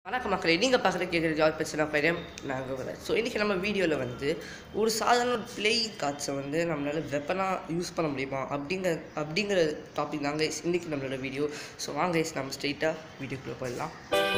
வணக்கம் மக்களே நீங்கள் பார்க்குற கேட்குற ஜாய் பிரச்சனை பையன் நாங்கள் வரேன் ஸோ இன்றைக்கி நம்ம வீடியோவில் வந்து ஒரு சாதாரண பிளேயிங் கார்ட்ஸை வந்து நம்மளால் வெப்பனாக யூஸ் பண்ண முடியுமா அப்படிங்கிற அப்படிங்கிற டாபிக் தாங்க இன்றைக்கி நம்மளோட வீடியோ ஸோ வாங்க guys, நம்ம ஸ்ட்ரெயிட்டாக வீடியோக்குள்ளே போயிடலாம்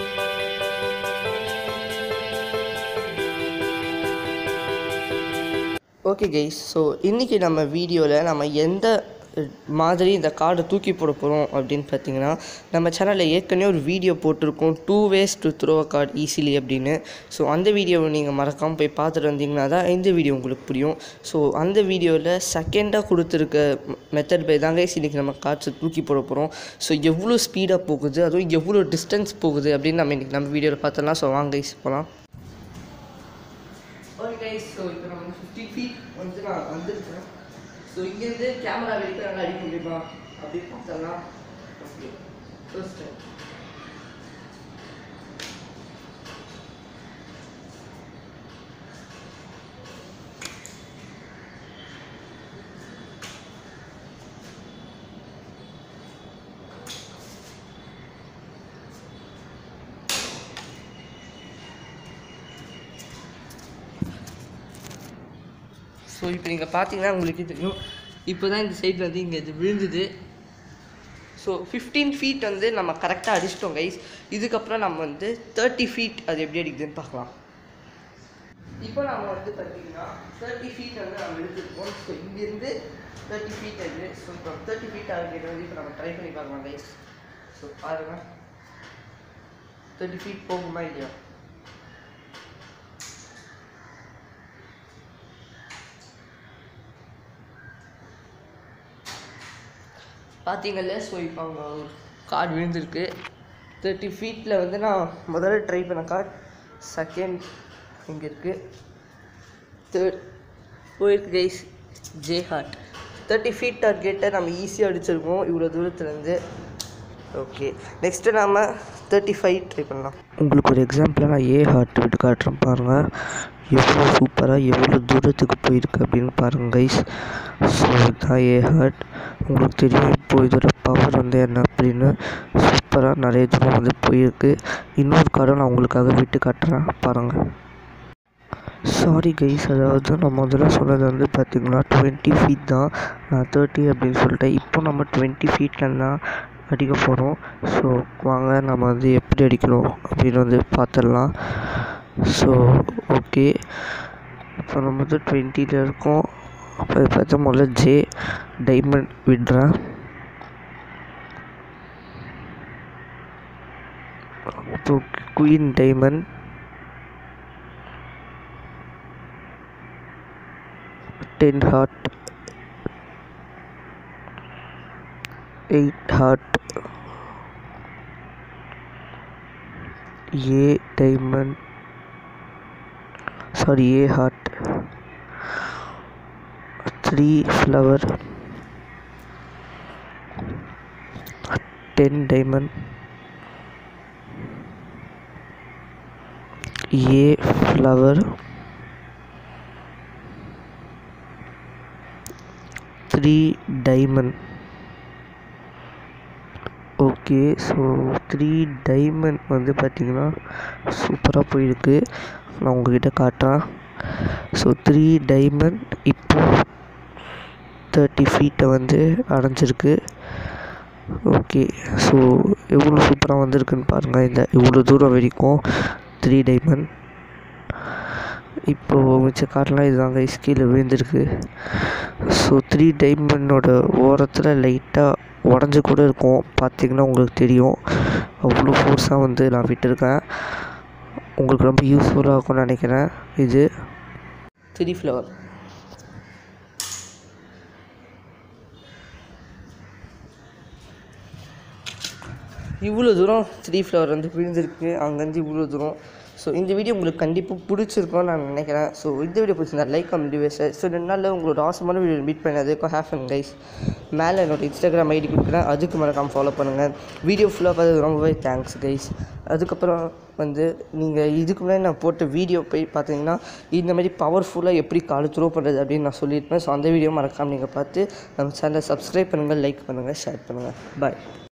ஓகே கைஸ் ஸோ இன்றைக்கி நம்ம வீடியோவில் நம்ம எந்த மாதிரி இந்த கார்டை தூக்கி போட போகிறோம் அப்படின்னு பார்த்தீங்கன்னா நம்ம சேனலில் ஏற்கனவே ஒரு வீடியோ போட்டிருக்கோம் two ways to throw a card easily அப்படின்னு ஸோ அந்த வீடியோவை நீங்கள் மறக்காமல் போய் பார்த்துட்டு வந்தீங்கன்னா தான் இந்த வீடியோ உங்களுக்கு புரியும் ஸோ அந்த வீடியோவில் செகண்டாக கொடுத்துருக்க மெத்தட் பை தாங்க இன்னைக்கு நம்ம கார்ட்ஸை தூக்கி போட போகிறோம் ஸோ எவ்வளோ ஸ்பீடாக போகுது அதுவும் எவ்வளோ டிஸ்டன்ஸ் போகுது அப்படின்னு நம்ம இன்றைக்கி நம்ம வீடியோவில் பார்த்தலாம் ஸோ வாங்க guys போகலாம் ஓகே கைஸ் ஸோ இப்போ நம்ம வந்து ஃபிஃப்டி ஃபீட் வந்து நான் வந்துருக்கேன் ஸோ இங்கேருந்து கேமரா வரைக்கும் நல்லா அடிக்க முடியுமா அப்படின்னு பார்த்தோம்னா ஓகே ஃபர்ஸ்ட் டைம் ஸோ இப்போ நீங்கள் பார்த்தீங்கன்னா உங்களுக்கு தெரியும் இப்போ தான் இந்த சைடில் வந்து இங்கே இது விழுந்தது ஸோ ஃபிஃப்டீன் ஃபீட் வந்து நம்ம கரெக்டாக அடிச்சிட்டோம் கைஸ் இதுக்கப்புறம் நம்ம வந்து தேர்ட்டி ஃபீட் அது எப்படி அடிக்குதுன்னு பார்க்கலாம் இப்போ நம்ம வந்து பார்த்தீங்கன்னா தேர்ட்டி ஃபீட் வந்து நம்ம எடுத்துருக்கோம் ஸோ இங்கேருந்து தேர்ட்டி ஃபீட் அது ஸோ இப்போ தேர்ட்டி ஃபீட் ஆகிறது வந்து இப்போ நம்ம ட்ரை பண்ணி பார்க்கலாம் கைஸ் ஸோ பாருங்கள் தேர்ட்டி ஃபீட் போகுமா இல்லையா பார்த்தீங்கல்ல ஸோ இப்போ அவங்க ஒரு கார்டு விழுந்திருக்கு தேர்ட்டி ஃபீட்டில் வந்து நான் முதல்ல ட்ரை பண்ண கார்டு செகண்ட் இங்கே இருக்குது தேர்ட் போயிருக்கு guys J heart thirty feet டார்கெட்டை நம்ம ஈஸியாக அடிச்சிருக்கோம் இவ்வளோ தூரத்துலேருந்து ஓகே நெக்ஸ்ட்டு நாம் தேர்ட்டி ஃபைவ் ட்ரை பண்ணலாம் உங்களுக்கு ஒரு எக்ஸாம்பிளாக நான் ஏ ஹார்ட் விட்டு காட்டுறேன் பாருங்கள் எவ்வளோ சூப்பராக எவ்வளோ தூரத்துக்கு போயிருக்கு அப்படின்னு பாருங்கள் கைஸ் ஸோ இதுதான் ஏ ஹார்ட் உங்களுக்கு தெரியும் இப்போ இதோட பவர் வந்து என்ன அப்படின்னு சூப்பராக நிறைய தூரம் வந்து போயிருக்கு இன்னொரு கார்டை நான் உங்களுக்காக விட்டு காட்டுறேன் பாருங்கள் சாரி கைஸ் அதாவது நான் முதல்ல சொன்னது வந்து பார்த்திங்கன்னா டுவெண்ட்டி ஃபீட் தான் நான் தேர்ட்டி அப்படின்னு சொல்லிட்டேன் இப்போ நம்ம டுவெண்ட்டி ஃபீட்டில் தான் அடிக்க போகிறோம் ஸோ வாங்க நம்ம வந்து எப்படி அடிக்கிறோம் அப்படின்னு வந்து பார்த்துடலாம் ஸோ ஓகே இப்போ நம்ம வந்து டுவெண்ட்டியில் இருக்கோம் அப்போ பார்த்தா முதல்ல ஜே டைமண்ட் விடுறேன் இப்போ queen diamond ten heart eight heart a diamond sorry a heart three flower ten diamond a flower three diamond okay so three diamond வந்து பார்த்திங்கன்னா சூப்பராக போயிருக்கு நான் உங்ககிட்ட காட்டுறேன் ஸோ த்ரீ டைமண்ட் இப்போ தேர்ட்டி ஃபீட்டை வந்து அடைஞ்சிருக்கு ஓகே ஸோ எவ்வளோ சூப்பராக வந்திருக்குன்னு பாருங்கள் இந்த இவ்வளோ தூரம் வரைக்கும் த்ரீ டைமண்ட் இப்போது மிச்ச கார்டெலாம் இதுதாங்க கீழே விழுந்திருக்கு ஸோ த்ரீ டைமண்டோட ஓரத்தில் லைட்டாக உடஞ்சி கூட இருக்கும் பார்த்தீங்கன்னா உங்களுக்கு தெரியும் அவ்வளோ ஃபோர்ஸாக வந்து நான் விட்டுருக்கேன் உங்களுக்கு ரொம்ப யூஸ்ஃபுல்லாக இருக்கும்னு நினைக்கிறேன் இது த்ரீ ஃப்ளவர் இவ்வளோ தூரம் த்ரீ ஃப்ளவர் வந்து விழுந்திருக்கு அங்கேருந்து இவ்வளோ தூரம் ஸோ இந்த வீடியோ உங்களுக்கு கண்டிப்பாக பிடிச்சிருக்கும்னு நான் நினைக்கிறேன் ஸோ இந்த வீடியோ பிடிச்சிருந்தா லைக் கமெண்ட் வேஸ்ட் ஸோ ரெண்டு நாளில் உங்களோட ஆசமான வீடியோ மீட் பண்ணதுக்கும் ஹேஃப் அண்ட் கைஸ் மேலே என்னோட இன்ஸ்டாகிராம் ஐடி கொடுக்குறேன் அதுக்கு மறக்காமல் ஃபாலோ பண்ணுங்கள் வீடியோ ஃபுல்லாக பார்த்து ரொம்பவே தேங்க்ஸ் கைஸ் அதுக்கப்புறம் வந்து நீங்கள் இதுக்கு முன்னாடி நான் போட்ட வீடியோ போய் பார்த்தீங்கன்னா இந்த மாதிரி பவர்ஃபுல்லாக எப்படி கால் த்ரோ பண்ணுறது அப்படின்னு நான் சொல்லியிருப்பேன் ஸோ அந்த வீடியோ மறக்காமல் நீங்கள் பார்த்து நம்ம சேனலை சப்ஸ்கிரைப் பண்ணுங்கள் லைக் பண்ணுங்கள் ஷேர் பண்ணுங்கள் பாய்